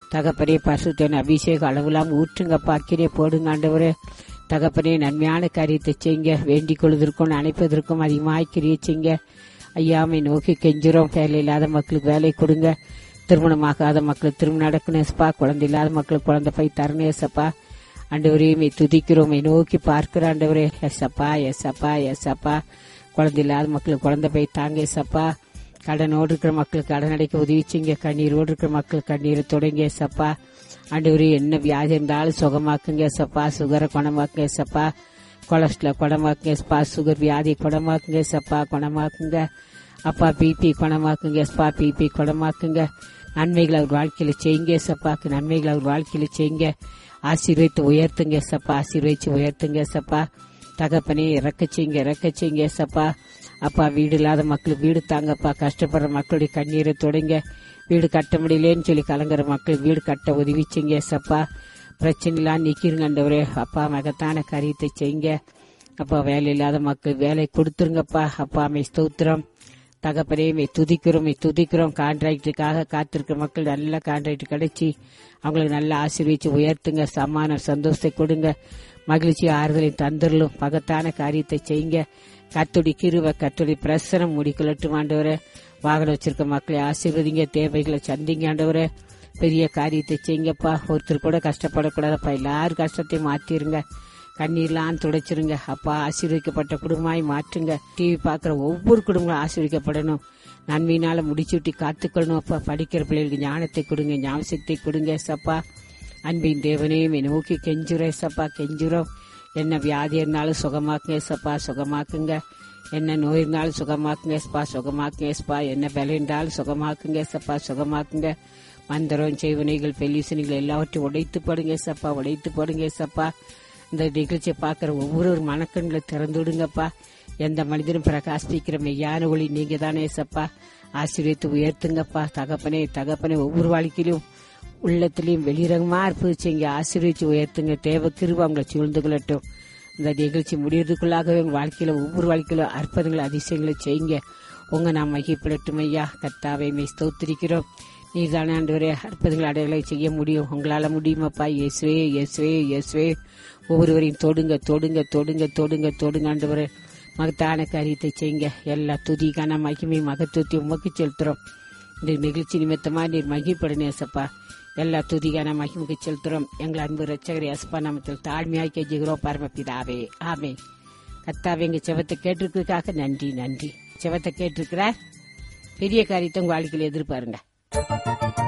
தகப்பனே பசுத்தன் அபிஷேகம் அளவுலாம் ஊற்றுங்கப்பா அக்கினே போடுங்க ஆண்டவரே தகப்பனே நன்மையான காரியத்தை செய்யுங்க வேண்டிக் கொள்வதற்கும் அணைப்பதற்கும் அதிகமாய் கிரியை செய்யுங்க ஐயாமை நோக்கி கெஞ்சுறோம் வேலை இல்லாத மக்களுக்கு வேலை கொடுங்க திருமணமாகாத மக்களுக்கு திருமணம் நடக்கணும் ஏசப்பா குழந்தை இல்லாத மக்களுக்கு குழந்தை போய் தரணும் ஏசப்பா ஆண்டவரையுமே துதிக்கிறோம் நோக்கி பார்க்கிற ஆண்டவரே எஸ்அப்பா எஸ்அப்பா எஸ்அப்பா குழந்தை இல்லாத மக்களுக்கு குழந்தை போய் தாங்க எஸ்அப்பா கடனோடு இருக்கிற மக்களுக்கு கடன் அடைக்க உதவிச்சிங்க கண்ணீரோடு இருக்கிற மக்களுக்கு கண்ணீரை தொடங்க எஸ்அப்பா ஆண்டவரே என்ன வியாதி இருந்தாலும் சுகமாக்குங்க எஸ்அப்பா சுகரை குணமாக்குங்க எஸ்அப்பா கொலஸ்ட்ரால் குணமாக்குங்க எஸ்பா சுகர் வியாதி குணமாக்குங்க எஸ்அப்பா குணமாக்குங்க அப்பா பிபி குணமாக்குங்க எஸ்பா பிபி குணமாக்குங்க நன்மைகளை அவர் வாழ்க்கையில செய்யுங்க எஸ்அப்பாக்கு நன்மைகளை அவர் வாழ்க்கையில செய்யுங்க ஆசீர்வதித்து உயர்த்துங்க எஸ்அப்பா ஆசீர்வதிச்சு உயர்த்துங்க எஸ்அப்பா தகப்பனே இறக்க செய்யுங்க இறக்க செய்யுங்க எஸ்அப்பா அப்பா வீடு இல்லாத மக்களுக்கு வீடு தாங்கப்பா கஷ்டப்படுற மக்களுடைய கண்ணீரை தொடங்க வீடு கட்ட முடியலேன்னு சொல்லி கலங்குற மக்களுக்கு வீடு கட்ட உதவிச்சிங்க எஸ்அப்பா பிரச்சனைலாம் நிக்கிறங்க ஆண்டவரே அப்பா மகத்தான காரியத்தை செய்யுங்க அப்பா வேலை இல்லாத மக்கள் வேலை கொடுத்துருங்கப்பா அப்பா மை ஸ்தோத்திரம் தகப்பனே மை துதிக்கிறோம் மை துதிக்கிறோம் கான்ட்ராக்டுக்காக காத்திருக்கிற மக்கள் நல்ல கான்ட்ராக்ட் கிடைச்சி அவங்களுக்கு நல்ல ஆசீர்வதிச்சு உயர்த்துங்க சமானம் சந்தோஷத்தை கொடுங்க மகிழ்ச்சி ஆறுதலை தந்துடலும் பகத்தான காரியத்தை செய்யுங்க கத்துடி கிருவ கத்துடி பிரசனம் முடிக்கலட்டும் ஆண்டவரே வாகனம் வச்சிருக்க மக்களை ஆசீர்வதிங்க தேவைகளை சந்திங்க ஆண்டவரே பெரிய காரியத்தை செய்யுங்கப்பா ஒருத்தர் கூட கஷ்டப்படக்கூடாதப்பா எல்லாரும் கஷ்டத்தையும் மாத்திருங்க கண்ணீர்லாம் துடைச்சிருங்க அப்பா ஆசீர்வதிக்கப்பட்ட குடும்பமாய் மாற்றுங்க டிவி பார்க்குற ஒவ்வொரு குடும்பங்களும் ஆசீர்வதிக்கப்படணும் நன்மையினால முடிச்சுட்டி காத்துக்கொள்ளணும் அப்பா படிக்கிற பிள்ளைகளுக்கு ஞானத்தை கொடுங்க ஞாபகத்தை கொடுங்க சப்பா அன்பின் தேவனையும் நோக்கி கெஞ்சுறேன் சப்பா கெஞ்சுறோம் என்ன வியாதி இருந்தாலும் சுகமாக்குங்க சப்பா சுகமாக்குங்க என்ன நோய் இருந்தாலும் சுகமாக்குங்க ஸ்பா சுகமாக்குங்க ஸ்பா என்ன விலை இருந்தாலும் சுகமாக்குங்க சப்பா சுகமாக்குங்க மந்திரம் செய்வனைகள் பெல்லிசனைகள் எல்லாவற்றையும் உடைத்து போடுங்க சப்பா உடைத்து போடுங்க சப்பா இந்த நிகழ்ச்சியை பார்க்குற ஒவ்வொரு மனக்கண்களை திறந்து விடுங்கப்பா எந்த மனிதனும் பிரகாசிக்கிற மெய்யான ஒளி நீங்க தானே சப்பா ஆசீர்வித்து உயர்த்துங்கப்பா தகப்பனே தகப்பனே ஒவ்வொரு வாழ்க்கையிலும் உள்ளத்திலையும் வெளிரங்கமா இருப்பிச்சிங்க ஆசீர்வதிச்சு உயர்த்துங்க தேவ கிருப அவங்களை சூழ்ந்து கொள்ளட்டும் இந்த நிகழ்ச்சி முடியறதுக்குள்ளாகவே உங்க வாழ்க்கையில ஒவ்வொரு வாழ்க்கையிலும் அற்புதங்களை அதிசயங்களை செய்யுங்க உங்க நாம் மகிப்படட்டும் ஐயா கர்த்தாவை மெய் ஸ்தோத்திரிக்கிறோம் நீதானே ஆண்டவரே அற்புதங்கள் அடையாளை செய்ய முடியும் உங்களால முடியுமாப்பா இயேசுவே இயேசுவே இயேசுவே ஒவ்வொருவரையும் தொடுங்க தொடுங்க தொடுங்க தொடுங்க தொடுங்க ஆண்டவரே மகத்தான காரியத்தை செய்யுங்க எல்லா துதிக்கான மகிமை மகத்துவத்தையும் உமக்கு செலுத்துறோம் இந்த நிகழ்ச்சி நிமித்தமா நீர் மகிழ்படனே ஏசப்பா எல்லா துதிக்கான மகிமுக்கு செலுத்துறோம் எங்கள் அன்பு ரச்சகர் எஸ்பா நாமத்தில் தாழ்மையாய் கெஞ்சுகிறோம் பரமபிதாவே ஆமே கத்தாவே எங்க செவத்தை கேட்டிருக்கிறதுக்காக நன்றி நன்றி செவத்தை கேட்டிருக்கிறார் பெரிய காரியத்தை உங்க வாழ்க்கையில் எதிர்பாருங்க